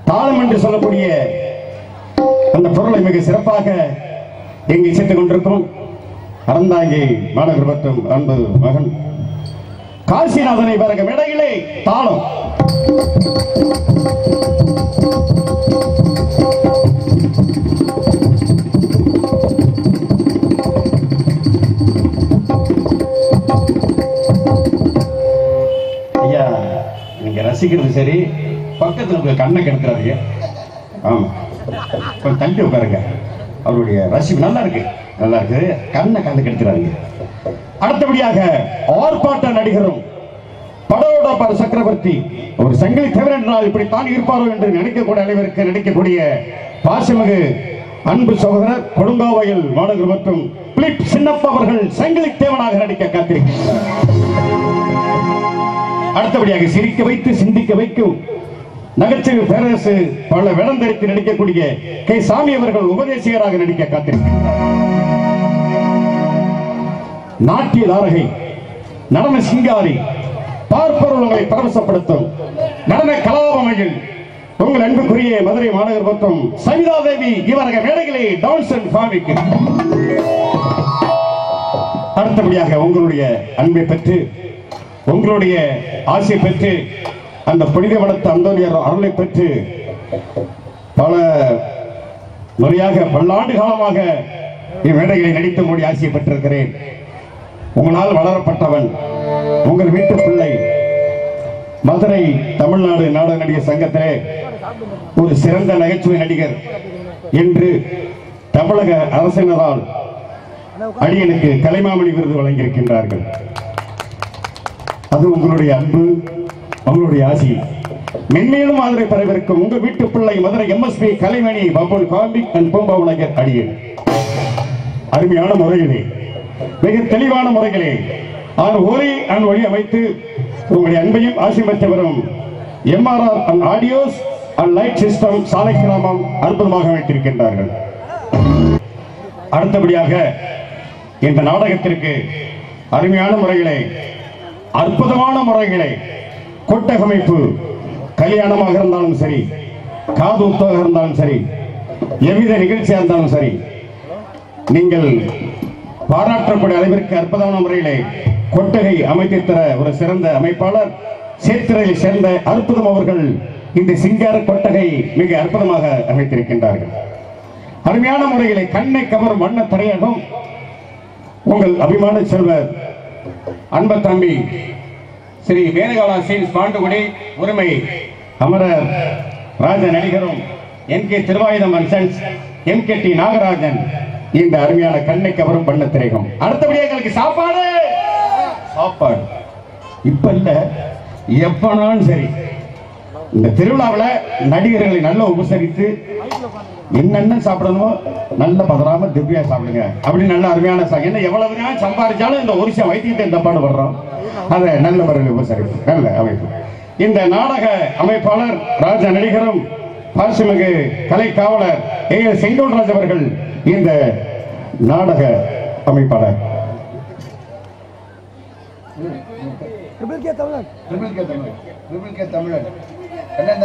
தாளம் என்று சொல்லக்கூடிய அந்த பொருளை மிக சிறப்பாக இங்கு இசைத்துக் கொண்டிருக்கும் அறந்தாங்கி மாநகர் மற்றும் அன்பு மகன் காசிநாதனை பிறகு மேடையிலே தாளம் ஐயா நீங்க ரசிக்கிறது சரி பக்கத்துல உங்க கண்ணை கெடுத்துறாதீங்க ஆமா கொஞ்சம் தள்ளி உட்காருங்க அவருடைய ரசிப்பு நல்லா இருக்கு நல்லா இருக்கு கண்ணை கண்ணை கெடுத்துறாதீங்க அடுத்தபடியாக ஆர்ப்பாட்ட நடிகரும் படோட பட சக்கரவர்த்தி ஒரு சங்கிலி தவிர என்றால் இப்படித்தான் இருப்பாரோ என்று நினைக்கக்கூடிய அளவிற்கு நடிக்கக்கூடிய பாசமிகு அன்பு சகோதரர் கொடுங்காவையில் மாநகர் மற்றும் பிலிப் சின்னப்பா அவர்கள் சங்கிலி தேவனாக நடிக்க காத்திருக்கிறார் அடுத்தபடியாக சிரிக்க வைத்து சிந்திக்க வைக்கும் நகைச்சுவை பேரரசு பல விளந்தரித்து நடிக்கக்கூடிய கே சாமி அவர்கள் உபதேசிகராக நடிக்க காத்திருக்கிறார் நாட்டிய தாரகை நடன சிங்காரி பார்ப்பவர்கள் உங்களை பரவசப்படுத்தும் நடன கலாபமையில் உங்கள் அன்புக்குரிய மதுரை மாநகர் மற்றும் சவிதா தேவி இவரக மேடைகளே டான்ஸ் அண்ட் ஃபாமிக்கு அடுத்தபடியாக உங்களுடைய அன்பை பெற்று உங்களுடைய ஆசை பெற்று அந்த புனித வளர்த்த அந்தோனியர் அருளை பெற்று பல முறையாக பல்லாண்டு காலமாக இம்மேடைகளை நடித்து மூடி ஆசையை பெற்றிருக்கிறேன் உங்களால் வளரப்பட்டவன் உங்கள் வீட்டு பிள்ளை மதுரை தமிழ்நாடு நாடக நடிகர் சங்கத்திலே ஒரு சிறந்த நகைச்சுவை நடிகர் என்று தமிழக அரசினரால் அடியனுக்கு கலைமாமணி விருது வழங்கியிருக்கின்றார்கள் அது உங்களுடைய அன்பு உங்களுடைய ஆசி மென்மேலும் மாதிரி பரவிருக்கும் உங்க வீட்டு பிள்ளை மதுரை எம்எஸ்பி கலைமணி பம்பன் காம்பிக் அண்ட் பூம்பா உலகர் அடியன் அருமையான முறையிலே மிக தெளிவான முறைகளே அவர் ஒரே அன் வழி அமைத்து உங்களுடைய அன்பையும் ஆசி பெற்று வரும் MRR and audios and light system சாலை கிராமம் அற்புதமாக வைத்திருக்கின்றார்கள் அடுத்தபடியாக இந்த நாடகத்திற்கு அருமையான முறைகளை அற்புதமான முறைகளை கொட்டகமைப்பு கல்யாணமாக இருந்தாலும் சரி காது உத்தமாக இருந்தாலும் சரி எவ்வித நிகழ்ச்சியாக இருந்தாலும் சரி நீங்கள் பாராட்டக்கூடிய அளவிற்கு அற்புதமான முறையிலே கொட்டகை அமைத்து தர ஒரு சிறந்த அமைப்பாளர் சேத்திரையை சேர்ந்த அற்புதம் அவர்கள் இந்த சிங்கார கொட்டகை மிக அற்புதமாக அமைத்திருக்கின்றார்கள் அருமையான முறையிலே கண்ணை கவரும் வண்ண திரையகம் உங்கள் அபிமான செல்வர் அன்ப தம்பி ஸ்ரீ வேணுகாலா சீன்ஸ் பாண்டுகுடி உரிமை அமரர் ராஜ நடிகரும் என் கே திருவாயுதம் and sons M K T Nagarajan இந்த அருமையான கண்ணை கவரும் பண்ண திரைகம் அடுத்தபடியாக எங்களுக்கு சாப்பாடு சாப்பாடு இப்ப இல்ல எப்பனாலும் சரி இந்த திருவிழாவுல நடிகர்களை நல்லா உபசரித்து என்னென்ன சாப்பிடணுமோ நல்ல பதறாம திவ்யா சாப்பிடுங்க அப்படி நல்ல அருமையான சா என்ன எவ்வளவு நேரம் சம்பாதிச்சாலும் இந்த ஒரு விஷயம் வைத்தியத்தை இந்த பாடு வர்றோம் அதை நல்ல முறையில் உபசரிப்பு நல்ல அமைப்பு இந்த நாடக அமைப்பாளர் ராஜ நடிகரும் பாசிமிகு கலை காவலர் ஏ எஸ் செங்கோல்ராஜ் அவர்கள் இந்த நாடக அமைப்பாளர் triple K Tamilan triple K Tamil triple K Tamilan என்னென்ன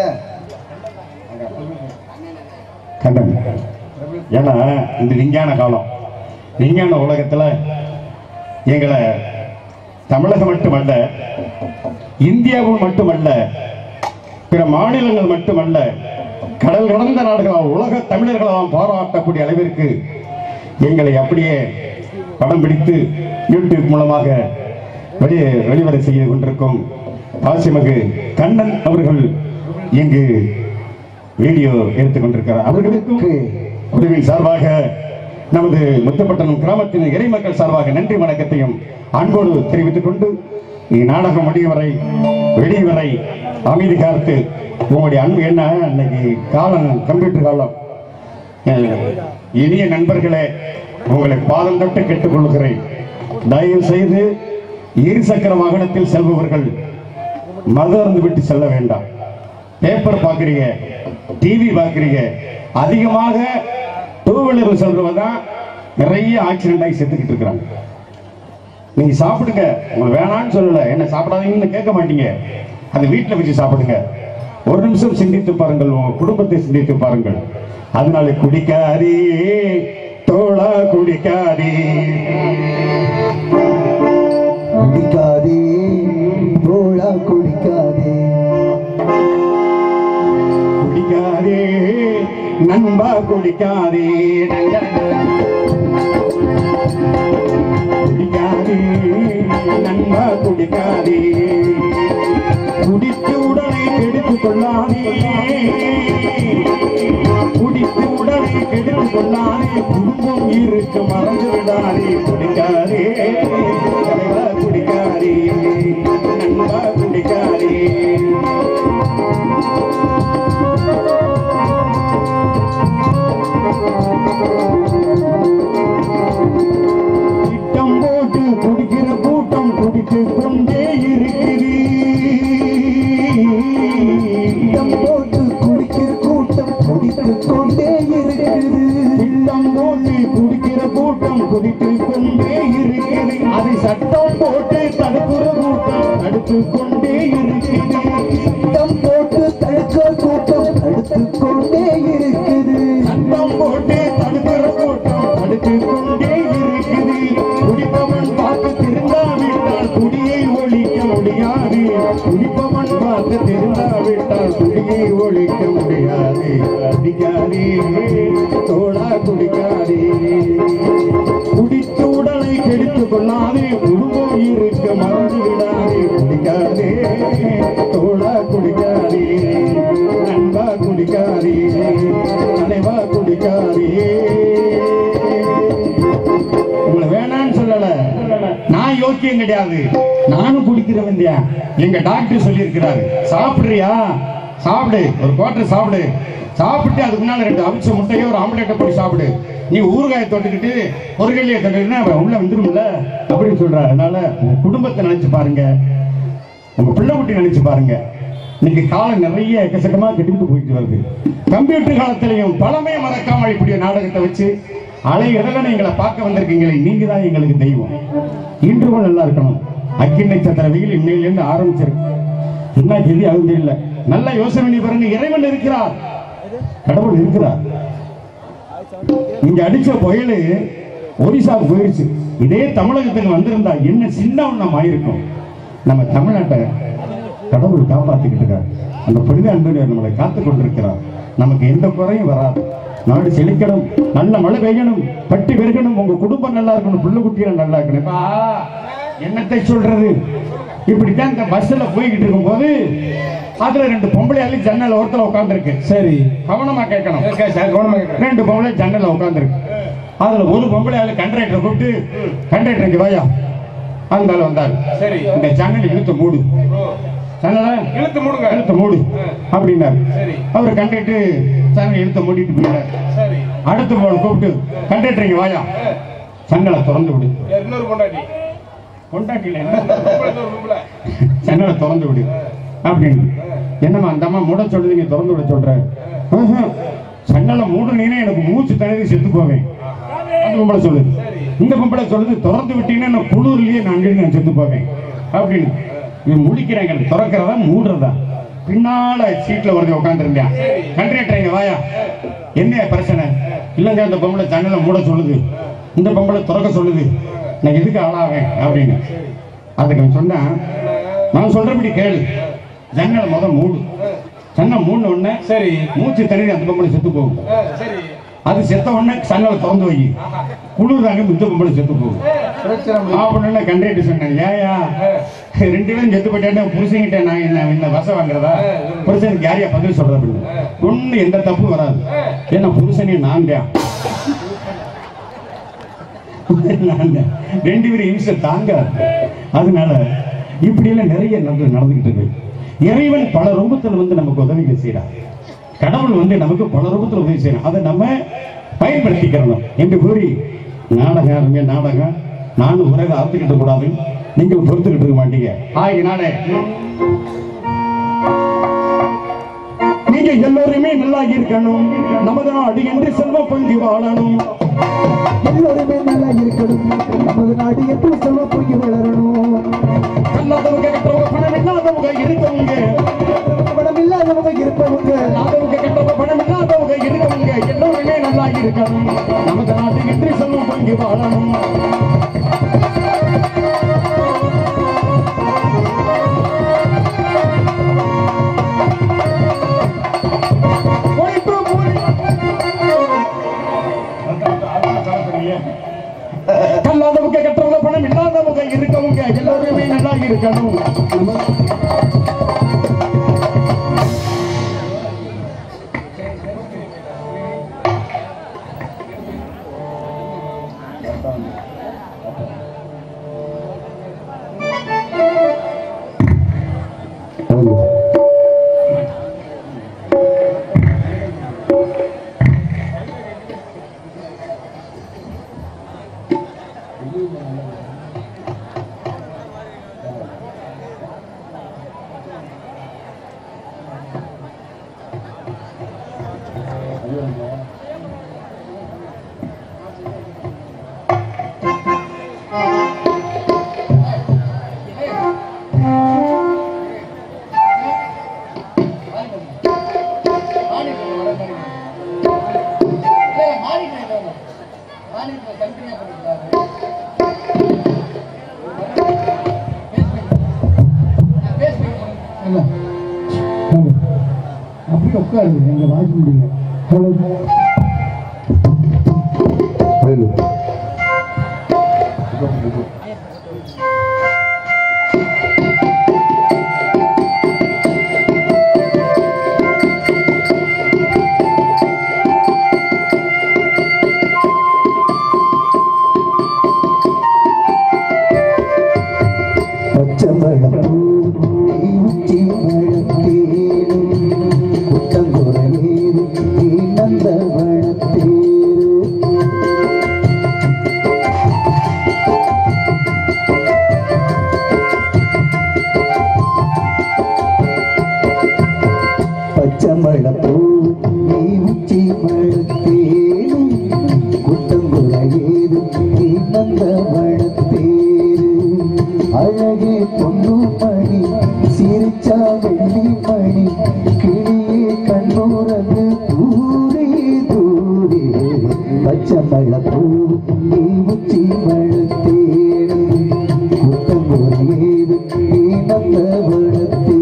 கண்ணன் ஏன்னா இந்த விஞ்ஞான காலம் விஞ்ஞான உலகத்துல எங்களை தமிழகம் மட்டுமல்ல இந்தியாவில் மட்டுமல்ல பிற மாநிலங்கள் மட்டுமல்ல கடல் கடந்த நாடுகளால் உலக தமிழர்களால் பாராட்டக்கூடிய அளவிற்கு எங்களை அப்படியே படம் பிடித்து யூடியூப் மூலமாக வெளி வெளிவர செய்து கொண்டிருக்கும் ஆசிமகு கண்ணன் அவர்கள் இங்கு வீடியோ எடுத்துக் கொண்டிருக்கிறார் அவர்களுக்கு குழுவின் சார்பாக நமது முத்தப்பட்டணம் கிராமத்தின் இறைமக்கள் சார்பாக நன்றி வணக்கத்தையும் அன்போடு தெரிவித்துக் கொண்டு இந்நாடகம் முடியும் வரை வெளியும் வரை அமைதி காத்து உங்களுடைய அன்பு என்ன அன்னைக்கு காலம் கம்ப்யூட்டர் காலம் அஹ், இனிய நண்பர்களே உங்களை பாதம் தொட்டு கேட்டுக்கொள்கிறேன் தயவு செய்து இருசக்கர வாகனத்தில் செல்பவர்கள் மது அருந்து விட்டு செல்ல வேண்டாம் பேப்பர் பார்க்குறீங்க டிவி பார்க்குறீங்க அதிகமாக டூ வீலர் செல்றவங்க தான் நிறைய ஆக்சிடென்ட் ஆகி செத்துக்கிட்டு இருக்கிறாங்க நீங்க சாப்பிடுங்க உங்களை வேணாம்னு சொல்லல என்ன சாப்பிடாதீங்கன்னு கேட்க மாட்டீங்க அது வீட்டில் வச்சு சாப்பிடுங்க ஒரு நிமிஷம் சிந்தித்து பாருங்கள் உங்க குடும்பத்தை சிந்தித்து பாருங்கள் அதனால குடிக்காதே தோளா குடிக்காதே குடிக்காதே தோழா குடிக்காதே குடிக்காதே நண்பா குடிக்காதே குடிக்காதே நண்பா குடிக்காதே குடித்து உடலை கெடுத்துக் கொள்ளாதே குடித்து உடலை கெடுத்துக் கொள்ளாதே குடும்பம் இருக்கு மறந்து விடாதே குடிக்காதே தலைவா குடிக்காதே நண்பா குடிக்காதே திட்டம் போட்டு குடிக்கிற கூட்டம் குடித்து கொண்டே இருக்குது திட்டம் போட்டு குடிக்கிற கூட்டம் குடித்துக் கொண்டே இருக்குது திட்டம் போட்டு குடிக்கிற கூட்டம் குடித்து கொண்டே இருக்குது அதை சட்டம் போட்டு தடுக்கிற கூட்டம் தடுத்து கொண்டே இருக்குது திட்டம் போட்டு தடுக்கிற கூட்டம் தடுத்துக் கொண்டே இருக்குது சட்டம் போட்டு தடுக்கிற கூட்டம் தடுத்து கொண்டே இருக்குது குடிப்பவன் பார்த்து திருந்தாவிட்டால் குடியை ஒழிக்க முடியாது குடிப்பவன் பார்த்து திருந்தாவிட்டால் குடியை ஒழிக்க முடியாது குடிக்காதே தோழா குடிக்காதே குடித்து உடலை கெடுத்துக் கொள்ளாதே குடும்பம் இருக்க மறந்து விடாதே குடிக்காதே தோழா குடிக்காதே நண்பா குடிக்காதே தலைவா குடிக்காதே உங்களை வேணாம்னு சொல்லல நான் யோக்கியம் கிடையாது நானும் குடிக்கிறவன் தான் எங்க டாக்டர் சொல்லியிருக்கிறாரு சாப்பிடுறியா சாப்பிடு ஒரு குவார்டர் சாப்பிடு சாப்பிட்டு அதுக்கு முன்னால ரெண்டு அவிச்ச முட்டையோ ஒரு ஆம்லேட்டை போட்டு சாப்பிடு நீ ஊறுகாயை தொட்டுக்கிட்டு ஒரு கையிலேயே தொட்டுக்கிட்டா அவன் உள்ள வந்துரும்ல அப்படின்னு சொல்றாரு அதனால உங்க குடும்பத்தை நினைச்சு பாருங்க உங்க பிள்ளை குட்டி நினைச்சு பாருங்க இன்னைக்கு காலம் நிறைய எக்கச்சக்கமா கெட்டுக்கிட்டு போயிட்டு வருது கம்ப்யூட்டர் காலத்திலையும் பழமே மறக்காம இப்படி நாடகத்தை வச்சு அலை இடலனை எங்களை பார்க்க வந்திருக்கீங்களே நீங்க தான் எங்களுக்கு தெய்வம் இன்று கூட நல்லா இருக்கணும் அக்கிண்ணை சந்திர வெயில் இன்னையிலிருந்து ஆரம்பிச்சிருக்கு என்ன கெதி அது தெரியல நல்லா யோசனை பண்ணி பாருங்க இறைவன் இருக்கிறார் கடவுள் இருக்கிறார் இங்க அடிச்ச புயலு ஒரிசாவுக்கு போயிருச்சு இதே தமிழகத்துக்கு வந்திருந்தா என்ன சின்ன ஒண்ணம் ஆயிருக்கும் நம்ம தமிழ்நாட்டை கடவுள் காப்பாத்திக்கிட்டு இருக்கார் அந்த புனித அன்பர் நம்மளை காத்து கொண்டிருக்கிறார் நமக்கு எந்த குறையும் வராது நாடு செழிக்கணும் நல்ல மழை பெய்யணும் பட்டி பெருகணும் உங்க குடும்பம் நல்லா இருக்கணும் பிள்ளை குட்டிகள் நல்லா இருக்கணும் இப்ப, ஆ, என்னத்தை சொல்றது இப்படித்தான் இந்த பஸ்ல போய்கிட்டு இருக்கும்போது அதுல ரெண்டு பொம்பளை ஆளு ஜன்னல் ஓரத்துல உட்கார்ந்துருக்கு சரி கவனமா கேட்கணும் கவனமா கேட்கிறேன் ரெண்டு பொம்பளை ஜன்னல்ல உட்காந்துருக்கு அதுல ஒரு பொம்பளை ஆளு கண்டக்டரை கூப்பிட்டு கண்டக்டர் இங்க வாயா அந்த ஆளு வந்தாரு சரி. இந்த ஜன்னல் இழுத்து மூடு ஜன்னல இழுத்து மூடுங்க இழுத்து மூடு அப்படின்னாரு சரி. அவர் கண்டக்டர் ஜன்னல் இழுத்து மூடிட்டு போயிட்டாரு சரி அடுத்த போன கூப்பிட்டு கண்டக்டர் இங்க வாயா ஜன்னலை திறந்து விடு யார் இன்னொரு பொண்டாட்டி கொண்டாட்டில என்ன பொம்பளை இன்னொரு பொம்பளை ஜன்னலை திறந்து விடு அப்படின்னு என்னம்மா அந்த அம்மா மூட சொல்லுது நீ திறந்து விட சொல்ற ஆஹா, ஜன்னலை மூடுனீங்கன்னா எனக்கு மூச்சு தண்ணி செத்து போவேன் அந்த பொம்பளை சொல்லுது இந்த பொம்பளை சொல்லுது திறந்து விட்டீங்கன்னா நான் குளிர்லயே நான் அங்கே நான் செத்து போவேன் அப்படின்னு இவன் முடிக்கிறாங்க திறக்கிறதா மூடுறதா பின்னால சீட்ல ஒருத்தன் உட்காந்துருந்தேன் கண்டக்டர் இங்க வாயா என்ன பிரச்சனை இல்லைங்க அந்த பொம்பளை ஜன்னலை மூட சொல்லுது இந்த பொம்பளை திறக்க சொல்லுது நான் எதுக்கு ஆளாவேன் அப்படின்னு அதுக்கு அவன் சொன்னான் நான் சொல்றபடி கேளு ஜன்னலை முத மூடு ஜன்னல் மூணு உடனே சரி மூச்சு தண்ணி அந்த பொம்பளை செத்து போகும் ஆ, சரி அது செத்த உடனே ஜன்னலை திறந்து வை குளிர் தாங்க மித்த பொம்பளை செத்து போகும் பிரச்சனை முடிஞ்சு. அப்படின்னு கண்டக்டர் சொன்னேன் ஏயா ரெண்டு பேரும் செத்து போயிட்டேன் புருஷன்கிட்ட நான் என்ன இந்த வச வாங்குறதா புருஷனுக்கு யாரையா பதில் சொல்ற அப்படின்னு ஒண்ணு எந்த தப்பு வராது ஏன்னா புருஷனே நான் தான் நான் தான். ரெண்டு பேரும் இம்சை தாங்காது அதனால இப்படி எல்லாம் நிறைய நடந்து நடந்துகிட்டு இருக்கு இறைவன் பல ரூபத்தில் வந்து நமக்கு உதவிகள் செய்யறார் கடவுள் வந்து நமக்கு பல ரூபத்தில் உதவி செய்யணும் அதை நம்ம பயன்படுத்திக்கிறணும் என்று கூறி நாடகம் அருமையா நாடகம் நானும் உலக ஆத்துக்கிட்ட கூடாது நீங்கள் பொறுத்துக்கிட்டு இருக்க மாட்டீங்க ஆகினால நீங்க எல்லோருமே நல்லா இருக்கணும் நமது நாடு என்று செல்வ பங்கு வாழணும் எல்லோருமே நல்லா இருக்கணும் நமது நாடு எப்படி செல்வ பொங்கி வளரணும் கல்லாதவங்க கற்றவங்க பணம் இல்லாதவங்க இருக்கவங்க பணம் இல்லாதவங்க இருப்பவங்க இல்லாதவங்க கெட்டவங்க பணம் இல்லாதவங்க இருக்கவங்க எல்லோருமே நல்லா இருக்கணும் நமது நாட்டு வெற்றி செல்வம் பொங்கி வாழணும் உழைப்பு கூலி. கல்லாதவங்க கெட்டவங்க பணம் இல்லாதவங்க இருக்கவங்க எல்லாருமே நல்லா இருக்கணும் என்ன? வாங்க. அப்படியே உட்காருங்க எங்க வாய்க்க முடியல ஹலோ வேலு பச்சை மழப்பூ உச்சி மழத்தேரு குட்டங்குறையேறு நீ நந்த மழத்தேரு பச்சை மழப்பூ நீ உச்சி மழத்தேரு குட்டங்குறையேறு நீ நந்த மழத்தேரு அழகே பொண்ணு மணி சிரிச்சா வெள்ளி மணி கிளியே கண்ணூரது தூரே தூரே பச்சை மழப்பூ நீ உச்சி மழத்தேரு குட்டங்குறையேறு நீ நந்த மழத்தேரு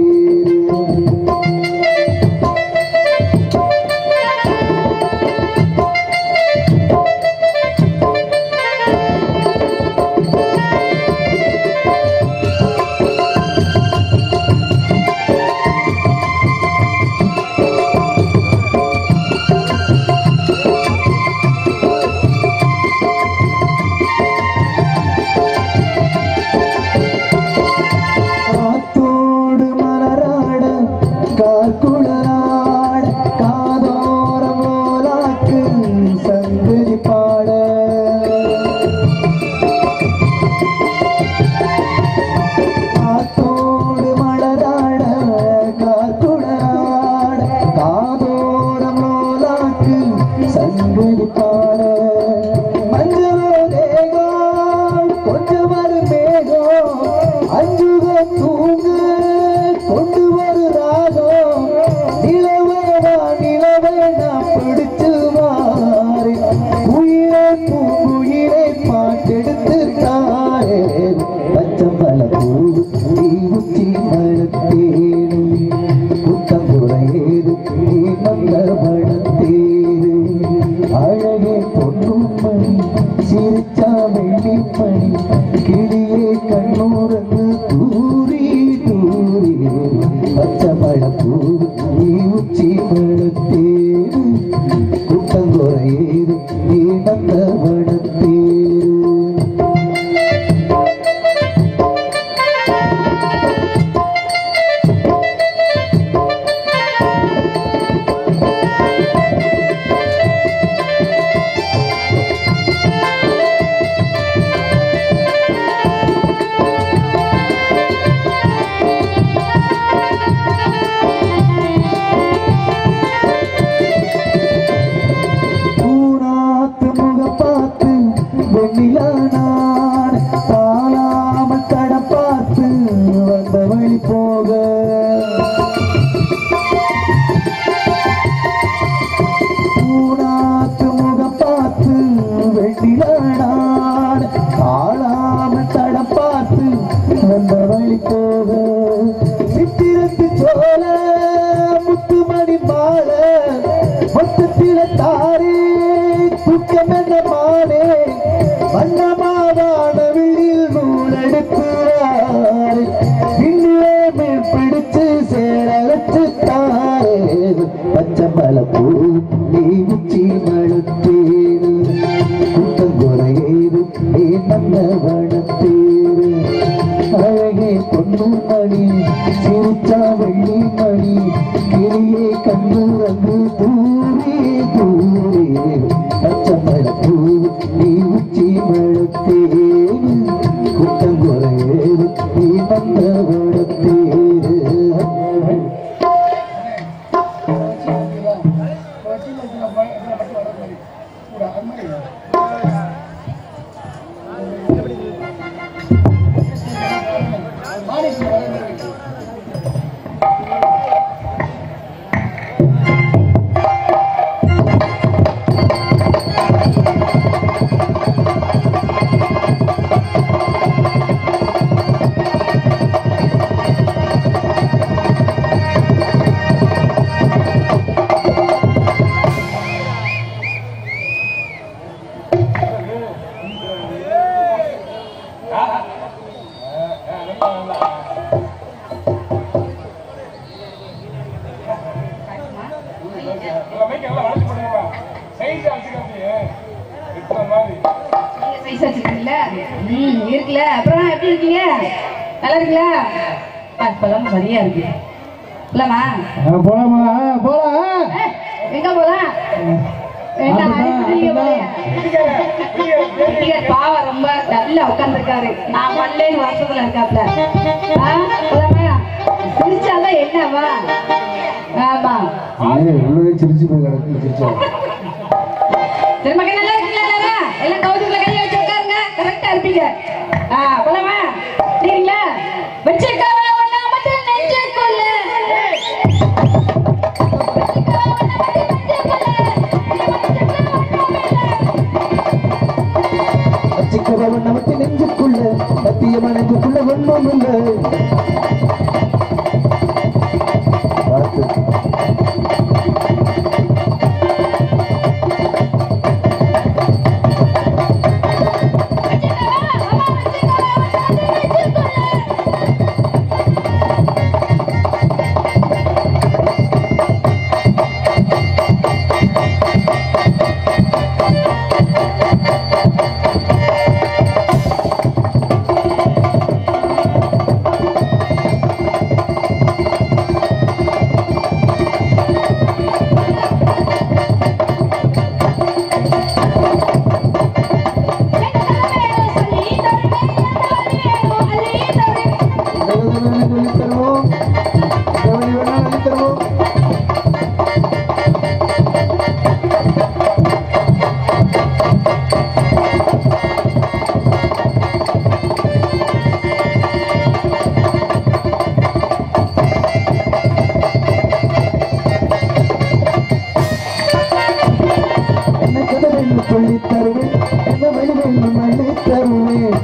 காத்தோடு மலராட கார்குழலாட காதோரம் ஓலாக்கு சங்கதி பாட காத்தோடு மலராட கார்குழலாட காதோரம் ஓலாக்கு சங்கதி பாட மஞ்சளோ தேகம் கொஞ்சம் வரு மேகம் அஞ்சுக தூங்க கொண்டு வரு ராகம் நிலவேடா நிலவேடா பிடிச்சு மாறி உயிரை பூங்குயிரை பாட்டெடுத்து தாரே பச்சம்பல பூ நீ உச்சி மழத்தேரு குத்தங்குறையேது நீ நல்ல மழத்தேரு அழகே பொண்ணும் மணி சிரிச்சா வெள்ளி மணி கிளியே கண்ணூரந்து தூரி தூரி பச்சை மழப்பூ நீ உச்சி மழத்தேரு குட்டங்குறையேது நீ நல்ல மழத்தேரு பச்சம்பல பூ நீ உச்சி மழுத்தேரு குட்டங்குறையேறு நீ நல்ல வனத்தேரு அழகே பொண்ணு மணி சிரிச்சா வெள்ளி மணி கிளியே கண்ணுறங்கு தூரே தூரே பச்சம்பல பூ நீ உச்சி மழுத்தேரு குட்டங்குறையேறு நீ நல்ல வனத்தேரு சைஸ் வச்சிருக்கீங்களா ம் இருக்குல்ல அப்புறம் எப்படி இருக்கீங்க நல்லா இருக்கீங்களா ஆ, இப்பதான் சரியா இருக்கு இல்லம்மா போலாமா போலாம் ஏய், எங்க போலாம் வேண்டாம், நீங்க போறீங்க. டிக்கெட் பாவம் ரொம்ப நல்லா உட்காந்துருக்காரு நான் மல்லேன்னு வருஷத்துல இருக்காப்ல ஆ, போலாமா சிரிச்சாதான் என்னவா ஆமா உள்ளதே சிரிச்சு போய் கிடக்கு சிரிச்சா சரி மக்கள் நல்லா இருக்கீங்களா எல்லாரும் எல்லாம் கவுத்துக்குள்ள கையை வச்சு உட்காருங்க கரெக்டா இருப்பீங்க ஆ போலாமா சரிங்களா வச்சிருக்காவ ஒண்ணா மட்டும் நெஞ்சுக்குள்ள வச்சுக்கிறவன் நமக்கு நெஞ்சுக்குள்ள சத்தியமா நெஞ்சுக்குள்ள ஒண்ணும் இல்லை பார்த்து சொல்லி தருவோம் எவனை வேணாலும் சொல்லி தருவோம் என்ன கதை வேணும் சொல்லி தருவேன் என்ன வழி வேணும் அள்ளி தருவேன்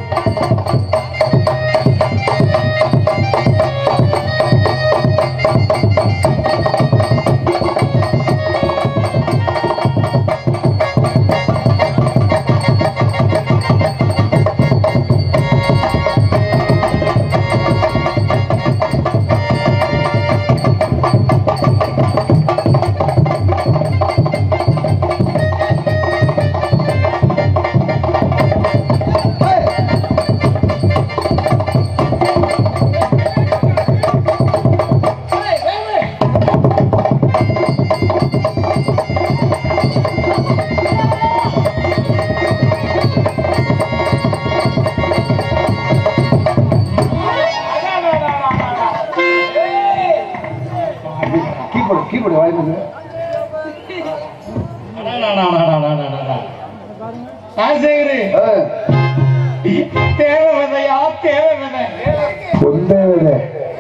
கீபோர்டு கீபோர்டு வாங்கினது தேவை விதையா தேவை விதை சொந்த விதை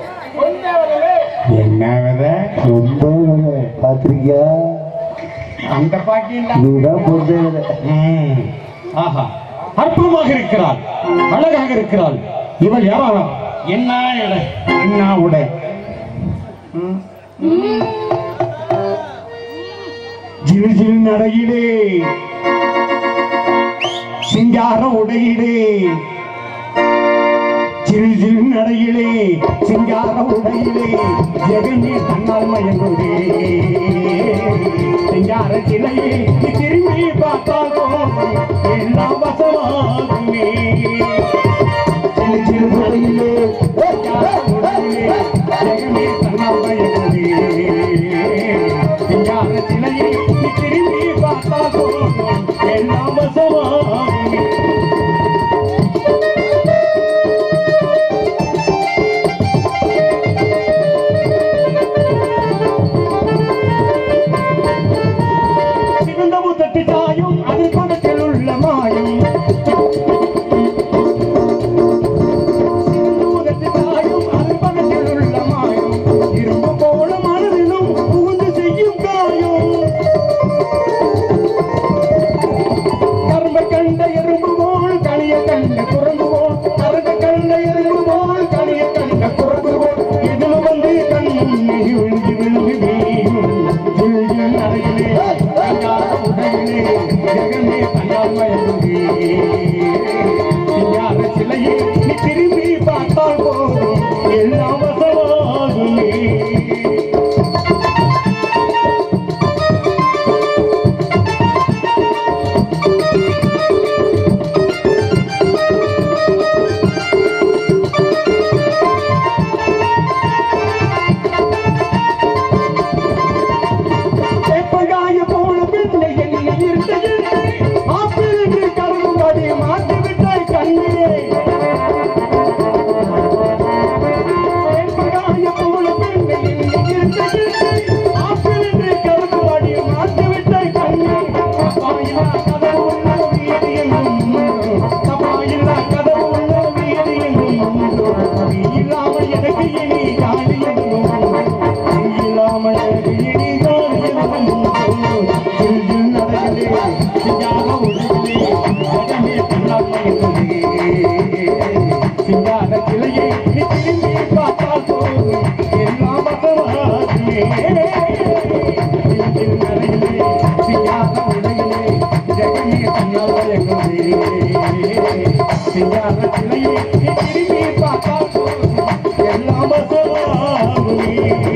என்ன விதை சொந்த விதை பாத்திருக்கியா அந்த பாக்கியம் தான் இதுதான் பொந்த விதை ம். ஆஹா அற்புதமாக இருக்கிறாள் அழகாக இருக்கிறாள் இவள் யாரா என்ன இடை என்ன உடை ம். ஜிலு ஜிலு நடையிலே சிங்கார உடையிலே சிறு சிறு நடையிலே சிங்கார உடையிலே ஜெகனே தன்னால் மயங்குதே சிங்கார சிலையே நீ திரும்பி பார்த்தால் போதும் எல்லாம் வசமாகுமே சிறு சிறு நடையிலே சிங்கார உடையிலே ஜெகனே தன்னால் மயங்குதே சிங்கார சிலையே நீ திரும்பி பார்த்தால் போதும் எல்லாம் வசமாகுமே சிவந்த முத்தட்டு தாயும் அது படத்தில் உள்ள மாயம் சிவந்த முத்தட்டு தாயும் அது படத்தில் உள்ள மாயம் இரும்பு போல மனதிலும் புகுந்து செய்யும் காயம் கரும்பை கண்ட எறும்பு போல் கனிய கண்ட குரங்கு போல் கரும்பை கண்ட எறும்பு போல் கனிய கண்ட குரங்கு போல் இதில் வந்து கண் விழுந்து விழுந்து வீழும் விழுகில் அறையிலே தன்னார் உடையிலே ஜெகமே தன்னால் மயங்குதே சிங்கார சிலையே நீ திரும்பி பார்த்தால் போதும் எல்லாம் வசமாகுமே எப்பகாய போல பிள்ளை என்னை இருந்தது ஆப்பிளுக்கு கரும்படி மாற்றி விட்டாய் கண்ணே எப்பகாய போல பிள்ளை என்னை இருந்தது ஆப்பிளுக்கு கரும்படி மாற்றி விட்டாய் கண்ணே தப்பாயில்லா கதவு உள்ள வீடு எங்கும் தப்பாயில்லா கதவு உள்ள வீடு எங்கும் நீ இல்லாம எனக்கு இனி காலி எங்கும் நீ இல்லாம எனக்கு இனி காலி எங்கும் ஜில் ஜில் நடையிலே சிங்கார உடையிலே ஜகமே தன்னால் மயங்குதே சிங்கார கிளையை நீ திரும்பி பார்த்தால் போதும் எல்லாம் பகவானே ஜில் ஜில் நடையிலே சிங்கார உடையிலே ஜகமே தன்னால் மயங்குதே சிங்கார கிளையை நீ திரும்பி பார்த்தால் போதும் எல்லாம் பகவானே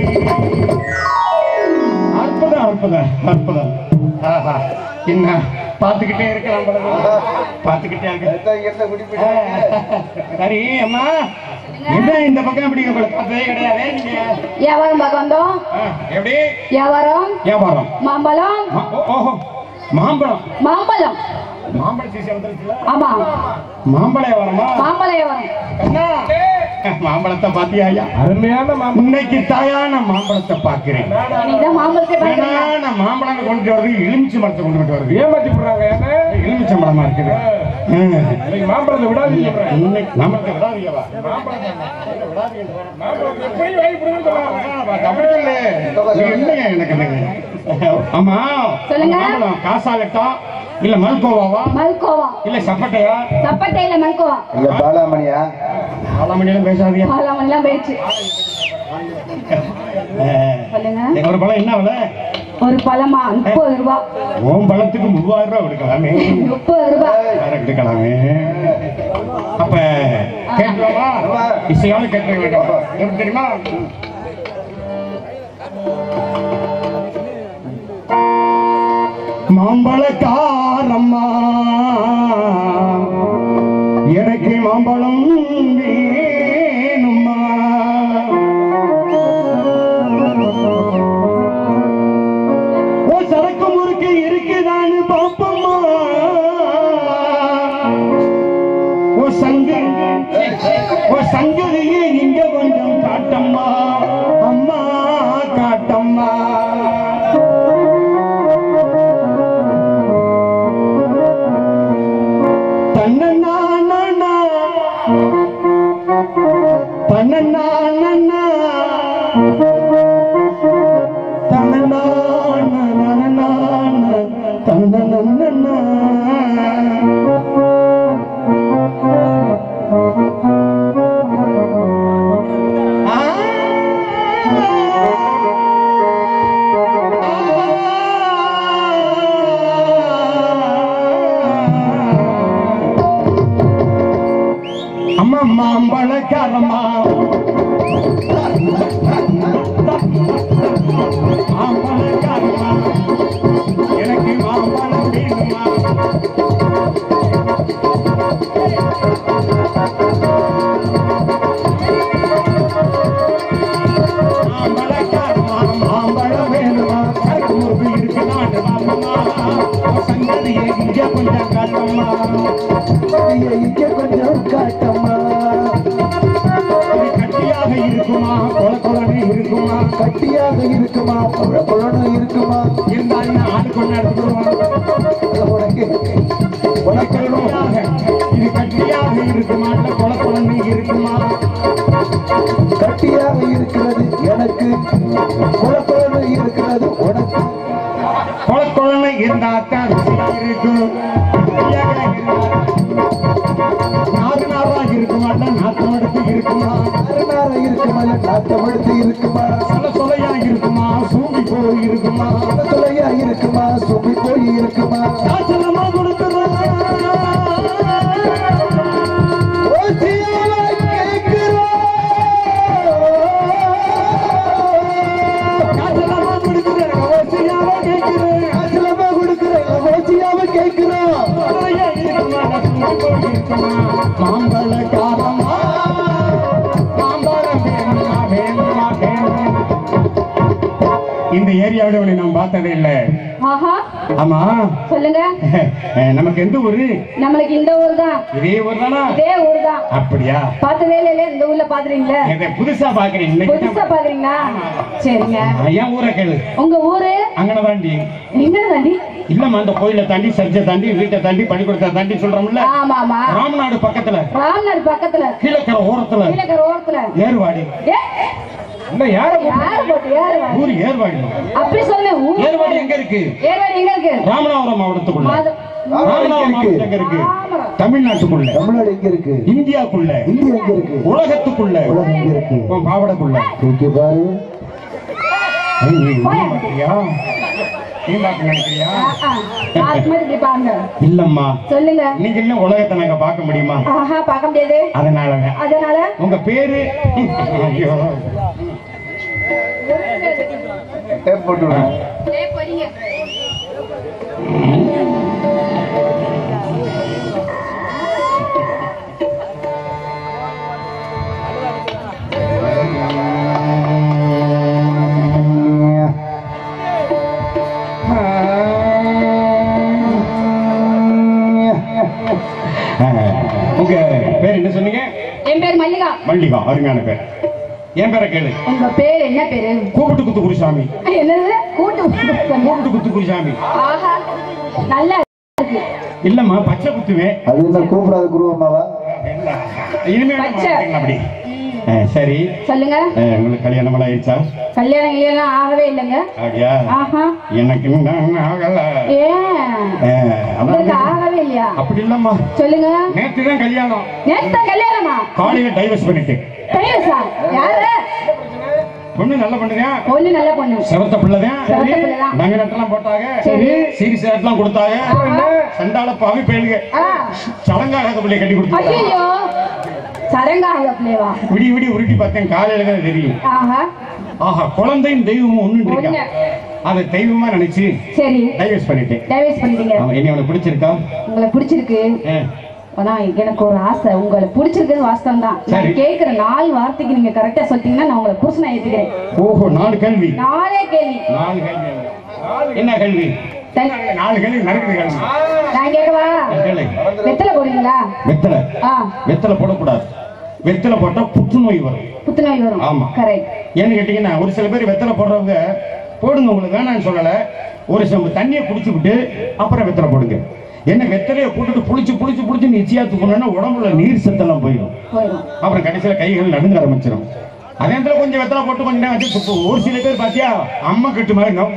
அற்புதம் அற்புதம் அற்புதம் ஆஹா, என்ன பார்த்துக்கிட்டே இருக்கலாம் போல இருக்கு. பார்த்துக்கிட்டே இருக்க எத்தனை இடத்துல குடிப்பிட்டு சரி அம்மா என்ன இந்த பக்கம் இப்படி உங்களை பார்த்ததே கிடையாது நீங்க வியாபாரம் பார்க்க வந்தோம் ஆ, எப்படி வியாபாரம் வியாபாரம் மாம்பழம் மா- ஓ- ஓஹோ மாம்பழம் மாம்பழம் மாம்பழ சீசன் வந்துருச்சுல ஆமா மாம்பழம் வியாபாரமா மாம்பழ வியாபாரம் கண்ணா மாம்பழத்தை பாத்தியா ஐயா அருமையான இன்னைக்கு தாயான மாம்பழத்தை பாக்குறேன் இன்னைக்குதான் மாம்பழத்தை பார்க்கறேன் ஏன்னா மாம்பழம் கொண்டு வருது எலுமிச்சை மரத்தை கொண்டு வந்து வருது ஏமாத்தி போடுறாங்க என்ன எலுமிச்சை மரமா இருக்குது ம். இன்னைக்கு மாம்பழத்தை விடாதீங்க இன்னைக்கு மாம்பழத்தை விடாதீங்கப்பா அப்படி சொல்லு. நீ என்னங்க எனக்கு என்னங்க? ஆமா சொல்லுங்க. மாம்பழம் காசாலட்டா இல்ல மல்கோவாவா மல்கோவா இல்ல சப்பட்டையா சப்பட்டையில மல்கோவா இல்ல பாலாமணியா ஆலாமணியெல்லாம் பேசாதீங்க பாலாமணிலாம் போயிடுச்சு சொல்லுங்க எங்க ஒரு பழம் என்ன விலை ஒரு பழமா முப்பது ரூபா ஓம் பழத்துக்கு மூவாயிரம் ரூபாய் கொடுக்கலாமே முப்பது ரூபா எடுக்கலாமே அப்ப கேட்கலாமா இசையாவது கேட்க வேண்டும் எப்படி தெரியுமா மாம்பழக்காரம்மா எனக்கு மாம்பழம் வேணுமா ஓ சரக்கு முறுக்கு இருக்குதான்னு பாப்பம்மா ஓ சங்கு ஓ சங்கதியே இங்க கொஞ்சம் காட்டம்மா அம்மா காட்டம்மா தன்னன்னா தன்னன்னா மாம்பழக்காரம்மா மாம்பழக்காரம்மா எனக்கு மாம்பழம் வேணுமா மாம்பழக்காரம்மா மாம்பழம் வேணுமா கரும்பு இருக்கு நாட்டு மாமம்மா சங்கதியை இங்க கொஞ்சம் காட்டம்மா நீங்க இங்க கொஞ்சம் காட்டம்மா இது கட்டியாக இருக்குமா கொல கொலன்னு இருக்குமா கட்டியாக இருக்குமா புழ புழன்னு இருக்குமா இருந்தாலும் ஆடு கொண்டு எடுத்துக்கிடுவாங்க உனக்கு உனக்கு கட்டியாக இது கட்டியாக இருக்குமா இல்ல கொல கொலன்னு இருக்குமா கட்டியாக இருக்கிறது எனக்கு புழ புழன்னு இருக்கிறது உனக்கு கொல கொலன்னு இருந்தாத்தான் ருசியா இருக்கும் கட்டியாக இருந்தா நாறு நாராக இருக்குமா இல்ல நாத்து மடுத்து இருக்குமா அருணார இருக்குமா இல்ல நாட்டமடுத்து இருக்குமா சொல்ல சொல்லையா இருக்குமா சூம்பி போய் இருக்குமா துளையா இருக்குமா சுமி போய் இருக்குமா காசலமா கொடுக்குறோம் ஓசியாவா கேட்கிறோம் காசலமா கொடுக்குறேன் அவசியமா கேட்கிறேன் காசுலமா கொடுக்கிறேன் ஓசியாவா கேட்கிறோம் சொல்லையா இருக்குமா சூம்பி போய் இருக்குமா மாம்பழக்காரமா மாம்பழம் வேணுமா வேணுமா வேணுமா இந்த ஏரியாவில் உன்னை நான் பார்த்ததே இல்லை ஆஹா ஆமா சொல்லுங்க அஹ், நமக்கு எந்த ஊரு நம்மளுக்கு இந்த ஊர் தான் இதே ஊர் தானா இதே ஊர் தான் அப்படியா பார்த்ததே இல்லையே இந்த ஊர்ல பாத்துறீங்களா இதை புதுசா பாக்குறேன் இன்னைக்கு புதுசா தான் பாக்குறீங்களா சரிங்க பா- என் ஊரை கேளு உங்க ஊரு அங்கன தாண்டி எங்க தாண்டி இல்லம்மா அந்த கோயிலை தாண்டி சர்ச்சை தாண்டி வீட்டை தாண்டி பள்ளிக்கூடத்தை தாண்டி சொல்றோம்ல ஆமா ஆமா ராமநாடு பக்கத்துல ராம்நாடு பக்கத்துல கீழக்கரை ஓரத்துல கீழக்கர ஓரத்துல ஏர்வாடி ஏ, இல்ல ஏற யாரு போட்டு ஏறுவாடி ஊர் ஏர்வாடி அப்படி சொல்லு ஊர் ஏர்வாடி எங்க இருக்கு ஏறுவாடி எங்க இருக்கு ராமநாதபுரம் மாவட்டத்துக்குள்ள மாத- ராமநாதபுரம் மாவட்டம் எங்க இருக்கு ராமநாதபுரம். தமிழ்நாட்டுக்குள்ள தமிழ்நாடு எங்க இருக்கு இந்தியாக்குள்ள இந்தியா எங்க இருக்கு உலகத்துக்குள்ள உலகம் எங்க இருக்கு உன் பாவடக்குள்ள இங்க பாரு ஐய், நீ பாக்குறியா நீ பார்க்க நினைக்கிறியா ஆ, ஆ. நாளைக்கு மாதிரி இப்படி பாருங்க இல்லம்மா சொல்லுங்க நீங்க இல்ல உலகத்தை நாங்க பார்க்க முடியுமா ஆஹா பார்க்க முடியாது அதனால அதனால உங்க பேரு ஐயோ டேப் போட்டு விடுங்க உங்க பேர் என்ன சொன்னீங்க என் பேர் மல்லிகா மல்லிகா அருமையான பேர் என் பேரை கேளு உங்க பேர் என்ன பேரு கூப்பிட்டு குத்து குருசாமி என்னது கூட்டு குடும்பம். கூப்பிட்டு குத்து குருசாமி ஆஹா நல்லா இருக்கு இல்லம்மா பச்சை குத்துவேன் அது என்ன கூப்பிடாத குருவம்மாவா இனிமே பச்சை. அப்படி ஆ, சரி சொல்லுங்க ஆ, உங்களுக்கு கல்யாணம் எல்லாம் ஆயிடுச்சா கல்யாணம் கல்யாணம் ஆகவே இல்லைங்க அப்படியா ஆஹா எனக்கு இன்னும் ஆகல ஏன் ஆ, அதான் உங்களுக்கு ஆகவே இல்லையா அப்படி இல்லம்மா சொல்லுங்க நேற்று தான் கல்யாணம் நேத்து கல்யாணமா காலையில டைவர்ஸ் பண்ணிட்டு டைலர்ஸா யாரு பொண்ணு நல்ல பொண்ணுங்க பொண்ணு நல்ல பொண்ணு சிவத்த பிள்ளைதான் சிவத்த பிள்ளைதான். நகை நட்டெல்லாம் போட்டாங்க சரி. சீரி சேட்டெல்லாம் கொடுத்தாங்க ஆஹா. சண்டால பாவி பேலுங்க ஆ சடங்காகாத பிள்ளை கட்டி கொடுத்தாங்க ஐயோ சரங்காக பிள்ளைவா விடி விடி உருட்டி பார்த்தேன் காலையில தான் தெரியும் ஆஹா ஆஹா குழந்தையும் தெய்வமும் ஒண்ணு இருக்கா ஒண்ணு. அதை தெய்வமா நினைச்சு சரி டைவர்ஸ் பண்ணிட்டேன் டைவர்ஸ் பண்ணிட்டீங்க ஆமா, என்ன உனக்கு பிடிச்சிருக்கா உங்களை பிடிச்சிருக்கு ஆ, ஆனா எனக்கு ஒரு ஆசை உங்களை பிடிச்சிருக்குன்னு வாஸ்தவம் தான் நான் சரி. கேட்கிற நாலு வார்த்தைக்கு நீங்க கரெக்டா சொல்லிட்டீங்கன்னா நான் உங்களை புருஷனா ஏத்துக்கிறேன் ஓஹோ நாலு கேள்வி நாலே கேள்வி நாலு கேள்வி என்ன கேள்வி சரி, நாலு கேள்வி நடக்குது கேள்வி நான் கேட்கவா கேள்வி வெத்தலை போடுவீங்களா வெத்தலை ஆ வெத்தலை போடக்கூடாது வெத்தலை போட்டா புற்றுநோய் வரும் புத்துநோய் வரும் ஆமா. கரெக்ட் ஏன்னு கேட்டீங்கன்னா ஒரு சில பேர் வெத்தலை போடுறவங்க போடுங்க உங்களுக்கு வேணாம்னு சொல்லல ஒரு சில தண்ணியை குடிச்சுவிட்டு அப்புறம் வெத்தலை போடுங்க என்ன வெத்தலையை போட்டுட்டு புளிச்சு புளிச்சு புளிச்சு நிச்சயாத்து போனோன்னா உடம்புல நீர் சத்தெல்லாம் போயிடும் போயிடும் அப்புறம் கடைசியில கைகள் நடுங்க ஆரம்பிச்சிடும் அதே நேரத்துல கொஞ்சம் வெத்தலை போட்டு கொஞ்சம் நேரம் வச்சு இப்போ ஒரு சில பேர் பாத்தியா அம்மா கட்டு மாதிரி நம்-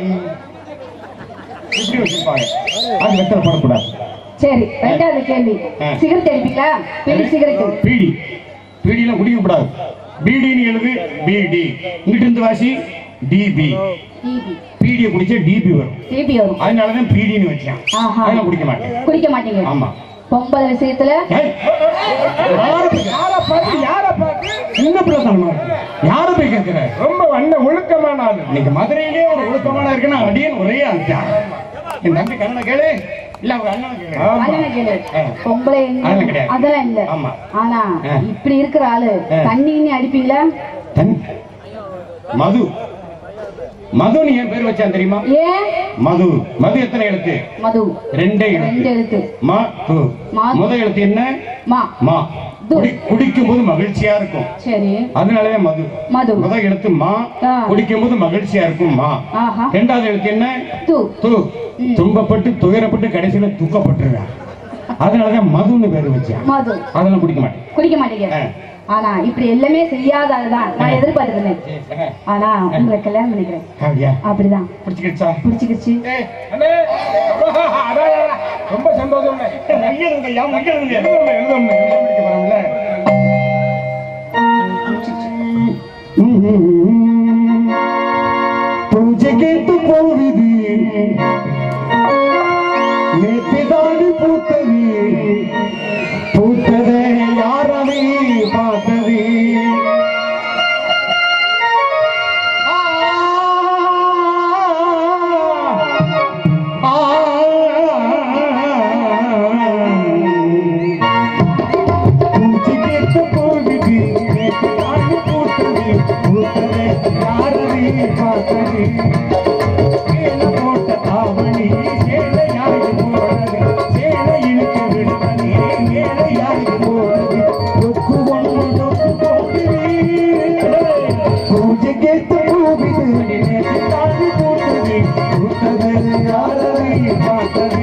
இப்படி வச்சிருப்பாங்க அது வெத்தலை போடக்கூடாது சரி ரெண்டாவது கேள்வி ஆ. சிகரெட் அடிப்பீங்களா பீடி சிகரெட் பீடி பீடியெல்லாம் குடிக்க கூடாது பீடின்னு எழுது பிடி இங்கிட்டு இருந்து வாசி டிபி டிபி பீடியை குடிச்சா டிபி வரும் டிபி வரும் அதனாலதான் பீடின்னு வச்சேன் ஆஹா. அதெல்லாம் குடிக்க மாட்டேன் குடிக்க மாட்டீங்க ஆமா பொம்பளை விஷயத்துல ஏய், யாரை போய் யார பார்த்து யார பார்த்து சின்ன பிள்ளைத்தனமா இருக்கு. யாரை போய் கேட்கிற ரொம்ப வண்ண ஒழுக்கமான ஆளு இன்னைக்கு மதுரையிலே ஒரு ஒழுக்கமான இருக்குன்னா அடியன் ஒரே அனுப்பிச்சான் என் தம்பி கண்ணனை கேளு இல்ல அவங்க அண்ணனை கேளு ஆமா. அண்ணனை கேளு ஆ. பொம்பளை அதெல்லாம் கிடையாது. அதெல்லாம் இல்ல ஆமா. ஆனா ஆ. இப்படி இருக்கிற ஆளு ஆ. தண்ணி கிண்ணி அடிப்பீங்களா தன் மது மது நீ என் பேர் வச்சான் தெரியுமா ஏன் மது மது எத்தனை எழுத்து மது ரெண்டே ரெண்டு எழுத்து எழுத்து மா து மா. முத எழுத்து என்ன மா மா து. குடி குடிக்கும் போது மகிழ்ச்சியா இருக்கும் சரி அதனாலதான் மது மது முத எழுத்து மா ஆ. குடிக்கும் போது மகிழ்ச்சியா இருக்கும் மா ஆஹா ரெண்டாவது எழுத்து என்ன து து துன்பப்பட்டு துயரப்பட்டு கடைசியில துக்கப்பட்டுருவேன் அதனாலதான் மதுன்னு பேர் வச்சேன் மது அதெல்லாம் குடிக்க மாட்டேன் குடிக்க மாட்டீங்க ஆ. ஆனா இப்படி எல்லாமே செய்யாத ஆளுதான் நான் எதிர்பார்த்திருந்தேன் ஆனா உங்களை கல்யாணம் பண்ணிக்கிறேன் அப்படியா அப்படிதான் பிடிச்சிக்கிடுச்சா பிடிச்சிக்கிச்சு ஏய், அண்ணே அதான், அதான், அதான். ரொம்ப சந்தோஷம் மையலுங்க ஐயா மையலுங்க எழுதணும் எழுதணும் பிடிக்க போறோம்ல பூஜை கேட்டு போகுது நேற்றுதாடி பூத்தது பூத்ததை யாரவை பார்த்தது ஆ, ஆ, பூச்சி கேட்டு போகுது நேற்று தாண்டி பூத்தது பூத்ததை யாரவை பார்த்தது மேல போட்ட தாவணி சேலையாகி போனது சேலை இழுத்து விடுவது மேலையாகி போனது தொக்கு ஒன்று தொக்கு போகுது பூஜை கேட்டு போகுது நேற்று தாண்டி பூத்தது பூத்தது யாரவை பார்த்தது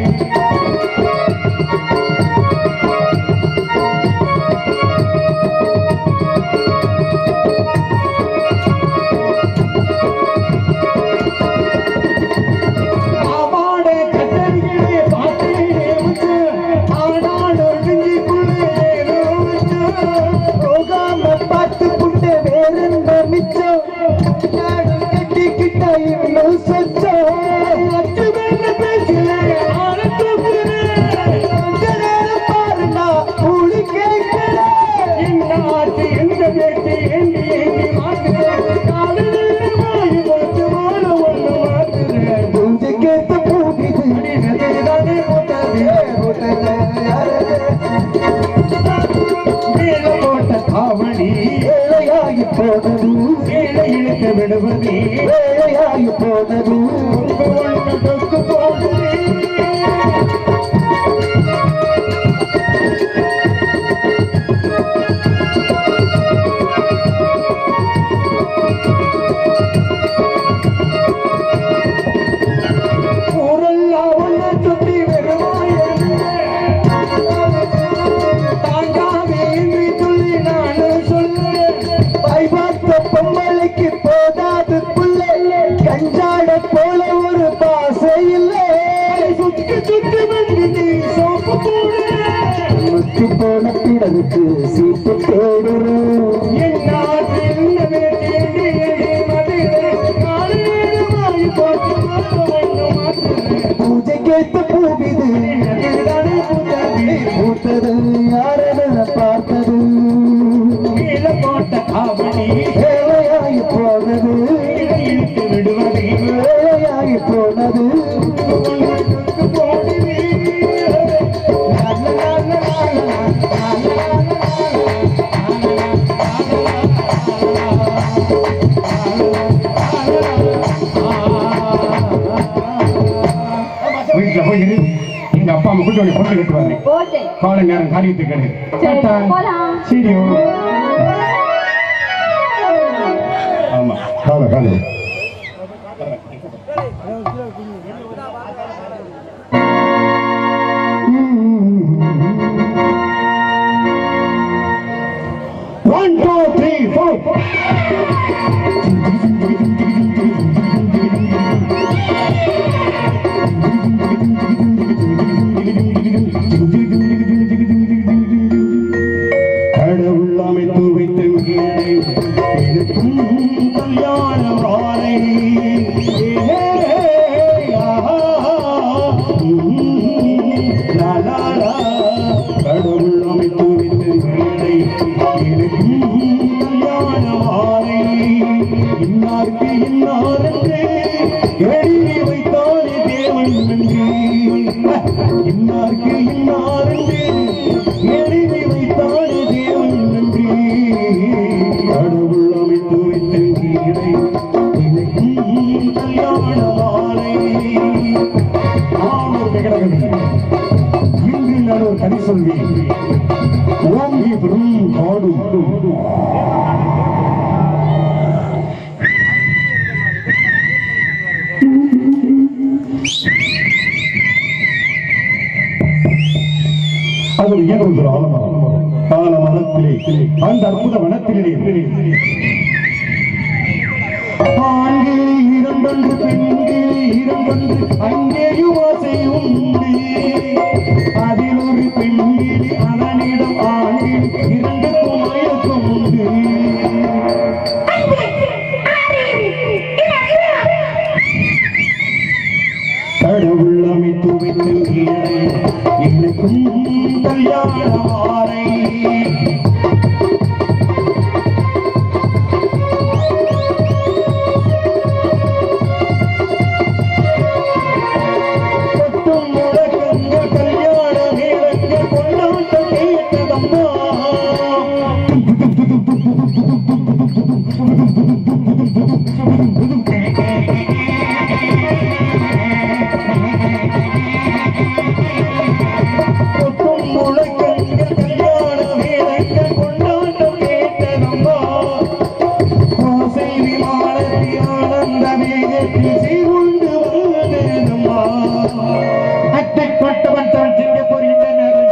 ஆவாட கட்டடிகளே பார்த்தே வச்சு ஆடாட நெஞ்சுக்குள்ளே ஏதோ வச்சு போகாம பார்த்து புண்ட வேறென்ன மிச்சம் நாடு கட்டிக்கிட்ட இன்னும் சொச்சம் அச்சு மேல பேசல ஆன தூக்குறேன் கொஞ்ச நேரம் பாருடா கூலி கேட்கிறேன் என்ன ஆச்சு எந்த பேச்சு ஏந்தி ஏந்தி மாத்துறேன் காதலில் வாய் போச்சு மாற ஒண்ணு மாத்துறேன் பூஜை கேட்டு போகுது தானே போட்டது மேல போட்ட தாவணி ஏழையாகி போனது சேலை இழுத்து விடுவது ஏழையாகி போனது ஒன்று தொக்கு போகுது ஊரெல்லாம் ஒண்ணு சுத்தி வருவாயிருந்த தாங்காவே என்று சொல்லி நானும் சொல்லுறேன் பாய் பார்த்த பொம்பளைக்கு போதாது புள்ளை கஞ்சாட போல ஒரு பாசை இல்லை சுத்தி சுத்தி வந்து நீ சோப்பு போடு முத்து போன பிறகு சீட்டு தேடுறோம் என் நாட்டில் உள்ளவே தேடி எடி மதுரை காலையிலுமாய் போட்டு ஒன்று மாற்றுறேன் பூஜை கேட்டு பூவிது அதுதானே புத்தகி பூத்தது யாரென பார்த்தது கீழே போட்ட ஆவணி ஏழையாகி போனது இழுத்து விடுவது ஏழையாகி போனது ஒன்றுக்கு போடுவி வீட்டுல போய் இரு. எங்க அப்பா அம்மா கூட்டு வந்து பொண்ணு கட்டுவாரு ஓகே காலை நேரம் காரியத்துக்கு எடு. சரி டாட்டா. போலாம் சரி ஆமா கால கால ஒன் டூ த்ரீ ஃபோர் கடவுள் அமைத்து வைத்த வீடு எனக்கும் கல்யாண வாழ இன்னார்க்கு இன்னாரென்று எழுதி வைத்தானே தேவன் நன்றி கடவுள் அமைத்து வைத்த கீழே இணைக்கும் கல்யாண மாலை நான் ஒரு விகடகவி இன்று நான் ஒரு கதை சொல்வேன் ஓங்கி பெரும் பாடும் அது இயல்பு ஒரு ஆலமரம் ஆலமரத்திலே அந்த அற்புத வனத்திலே ஆண்களே இரண்டொன்று பெண்களே இரண்டொன்று அங்கேயும் ஆசை உண்டு அதில் ஒரு பெண்களே அதனிடம் ஆண்கள் இரண்டுக்கும் மயக்கம் உண்டு கடவுள் அமைத்து வைத்து கீழே எனக்கும் கல்யாண மாலை கொட்டும் முழக்கங்கள் கல்யாண மேளங்கள் கொண்டாட்டம் கேட்டதம்மா கொட்டும் முழக்கங்கள் கல்யாண மேளங்கள் கொண்டாட்டம் கேட்டதம்மா ஆசை விமானத்தில் ஆனந்த மேகத்தில் செய்கொண்டு வந்ததம்மா அத்தை கொட்டவன் தான் சிங்கப்பூர் இந்த நேரம்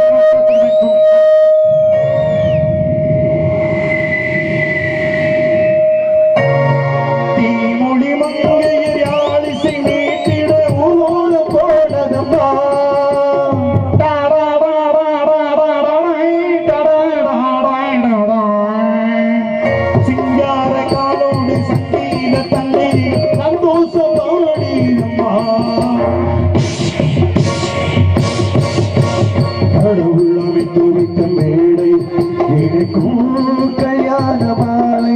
தீமொழி மங்கையர் யாழிசை மீட்டிட ஊரோடு போனதம்மா சிங்கார காலோடு சங்கீத தந்தை சந்தோஷம் பாடினம்மா கடவுள் அமைத்து வைத்த மேடை எனக்கும் கல்யாண மாலை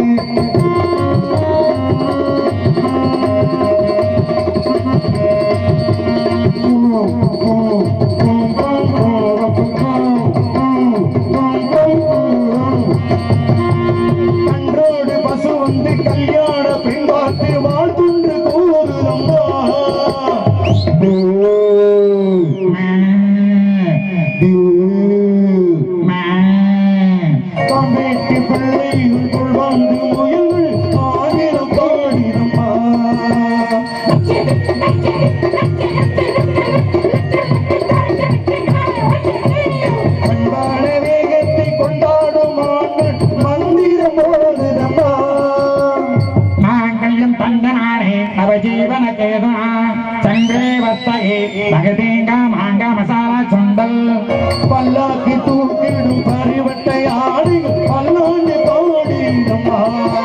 அன்றோடு பசு வந்து கல்யாண பெண் பார்த்து வாழ்த்துன்று கூறுதம்மா காம்பேட்டி பிள்ளைகளுக்குள் வந்து முயல்கள் ஆயிரம் பாடினம்மா பண்பான வேகத்தை கொண்டாடும் ஆண்கள் மந்திரம் போடுதம்மா மாங்கல்யம் தந்தனாரே நவஜீவன கேதுனா சங்கே வத்தகே மகதேங்கா மாங்கா மசாலா சுண்டல் பல்லாக்கு தூக்கிடும் பரிவட்டை ஆடி பல்லாண்டு பாடினம்மா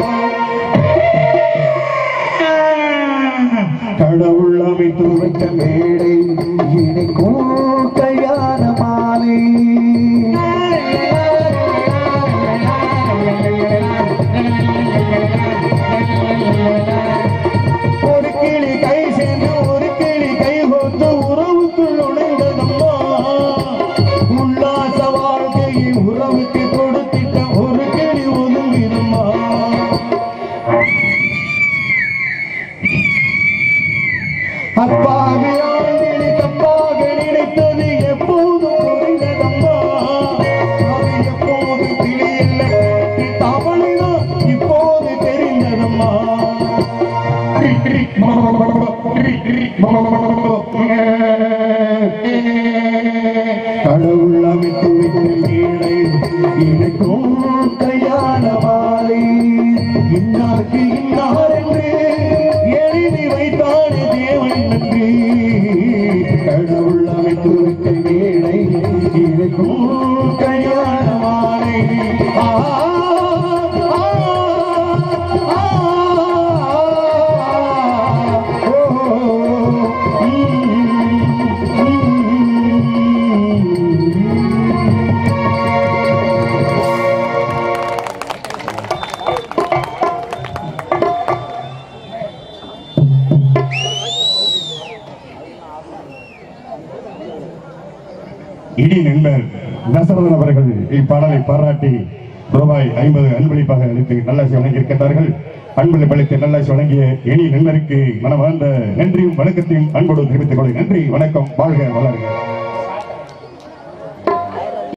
கடவுள் அமைத்து வைத்த மேடை இணைக்கும் கல்யாண மாலை ஒரு கிளி கை சேர்ந்து ஒரு கிளி கை கோத்து உறவுக்குள் நுழைந்ததம்மா உல்லாச வாழ்க்கையை உறவுக்கு கொடுத்திட்ட ஒரு கிளி ஒதுங்கினம்மா அப்பாவியான நண்பர் தசரதன் அவர்கள் இப்பாடலை பாராட்டி ரூபாய் ஐம்பது அன்பளிப்பாக அளித்து நல்லாசி வழங்கியிருக்கின்றார்கள் அன்பளிப்பு அளித்து நல்லாசி வழங்கிய இனி நண்பருக்கு மனமார்ந்த நன்றியும் வணக்கத்தையும் அன்போடு தெரிவித்துக் கொள்கிறேன் நன்றி வணக்கம் வாழ்க வளர்க